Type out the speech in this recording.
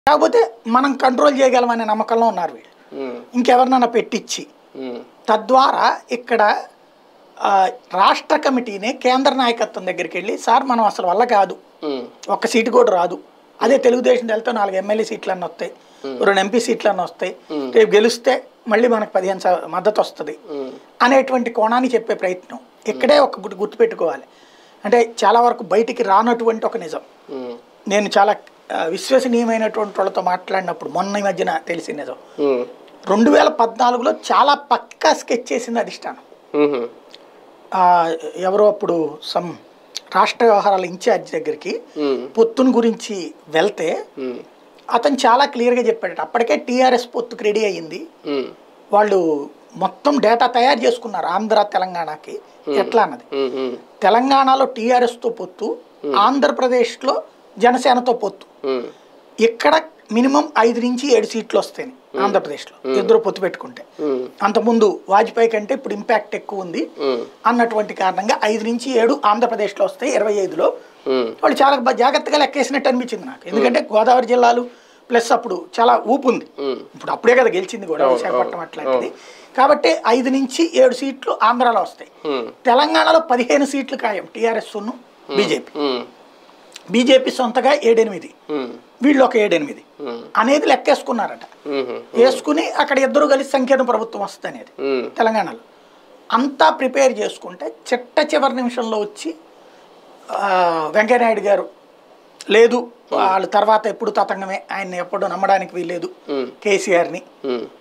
కాకపోతే మనం కంట్రోల్ చేయగలమనే నమ్మకంలో ఉన్నారు వీళ్ళు ఉమ్, ఇంకెవరినైనా పెట్టించి ఉమ్, తద్వారా ఇక్కడ ఆ, రాష్ట్ర కమిటీనే కేంద్ర నాయకత్వం దగ్గరికి వెళ్ళి సార్ మనం అసలు వల్ల కాదు ఉమ్, ఒక్క సీటు కూడా రాదు అదే తెలుగుదేశం వెళ్తే నాలుగు ఎమ్మెల్యే సీట్లు అన్న వస్తాయి రెండు ఎంపీ సీట్లు అన్న వస్తాయి రేపు గెలిస్తే మళ్ళీ మనకు పదిహేను సా- మద్దతు వస్తుంది ఉమ్, అనేటువంటి కోణాన్ని చెప్పే ప్రయత్నం ఇక్కడే ఒక గుర్తు గుర్తుపెట్టుకోవాలి అంటే చాలా వరకు బయటికి రానటువంటి ఒక నిజం ఉమ్, నేను చాలా ఆ, విశ్వసనీయమైనటువంటి వాళ్ళతో మాట్లాడినప్పుడు మొన్న ఈ మధ్యన తెలిసిన నిజం ఉమ్, రెండు వేల పద్నాలుగులో చాలా పక్కా స్కెచ్ చేసింది అధిష్టానం ఉమ్, ఆ, ఎవరో అప్పుడు సమ్ రాష్ట్ర వ్యవహారాల ఇన్ఛార్జ్ దగ్గరికి ఉమ్, పొత్తుని గురించి వెళ్తే ఉమ్, అతను చాలా క్లియర్గా చెప్పాడట అప్పటికే టీఆర్ఎస్ పొత్తుకు రెడీ అయ్యింది ఉమ్, వాళ్ళు మొత్తం డేటా తయారు చేసుకున్నారు ఆంధ్ర తెలంగాణకి ఎట్లా అన్నది ఉమ్, ఉమ్, తెలంగాణలో టీఆర్ఎస్తో పొత్తు ఆంధ్రప్రదేశ్లో జనసేనతో పొత్తు ఉమ్, ఇక్కడ మినిమం ఐదు నుంచి ఏడు సీట్లు వస్తాయి ఆంధ్రప్రదేశ్లో ఇద్దరు పొత్తు పెట్టుకుంటే ఉమ్, అంతకుముందు వాజ్పేయి కంటే ఇప్పుడు ఇంపాక్ట్ ఎక్కువ ఉంది ఉమ్, అన్నటువంటి కారణంగా ఐదు నుంచి ఏడు ఆంధ్రప్రదేశ్లో వస్తాయి ఇరవై ఐదులో ఉమ్, వాళ్ళు చాలా బా- జాగ్రత్తగా లెక్కేసినట్టు అనిపించింది నాకు ఎందుకంటే గోదావరి జిల్లాలు ప్లస్ అప్పుడు చాలా ఊపు ఉంది ఉమ్, ఇప్పుడు అప్పుడే కదా గెలిచింది కూడా అవును, విశాఖపట్నం అవును, అట్లాంటిది కాబట్టి ఐదు నుంచి ఏడు సీట్లు ఆంధ్రాలో వస్తాయి ఉమ్, తెలంగాణలో పదిహేను సీట్లు ఖాయం టీఆర్ఎస్ బీజేపీ ఉమ్, బీజేపీ సొంతగా ఏడెనిమిది ఉమ్, వీళ్ళు ఒక ఏడెనిమిది ఉమ్, అనేది లెక్కేసుకున్నారట ఉమ్, వేసుకుని అక్కడ ఇద్దరు కలిసి సంకీర్ణ ప్రభుత్వం వస్తుంది అనేది ఉమ్, తెలంగాణలో అంతా ప్రిపేర్ చేసుకుంటే చిట్ట చివరి నిమిషంలో వచ్చి ఆ, వెంకయ్యనాయుడు గారు లేదు వాళ్ళ తర్వాత ఎప్పుడు తతంగమే ఆయన్ని ఎప్పుడు నమ్మడానికి వీల్లేదు ఉమ్, కేసీఆర్ని ఉమ్,